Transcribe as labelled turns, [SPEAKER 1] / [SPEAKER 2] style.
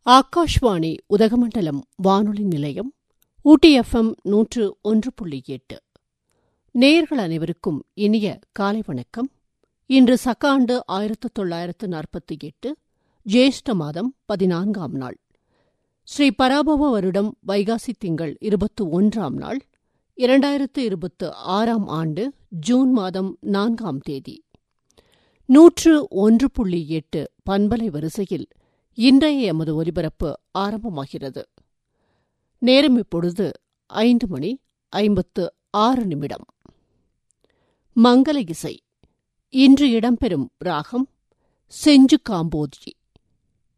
[SPEAKER 1] ஆகாஷ்வாணி உதகமண்டலம் வானொலி நிலையம் ஊட்டி எஃப்எம் நூற்று ஒன்று புள்ளி எட்டு நேயர்கள் அனைவருக்கும் இனிய காலை வணக்கம் இன்று சக்காண்டு ஆயிரத்து தொள்ளாயிரத்து நாற்பத்தி எட்டு ஜேஷ்ட மாதம் பதினான்காம் நாள் ஸ்ரீ பராபவ வருடம் வைகாசி திங்கள் இருபத்து ஒன்றாம் நாள் இரண்டாயிரத்து இருபத்து ஆறாம் ஆண்டு ஜூன் மாதம் நான்காம் தேதி நூற்று ஒன்று புள்ளி எட்டு பண்பலை வரிசையில் இன்றைய எமது ஒலிபரப்பு ஆரம்பமாகிறது நேரம் இப்பொழுது ஐந்து மணி ஐம்பத்து ஆறு நிமிடம் மங்கள இசை இன்று இடம்பெறும் ராகம் செஞ்சு காம்போஜி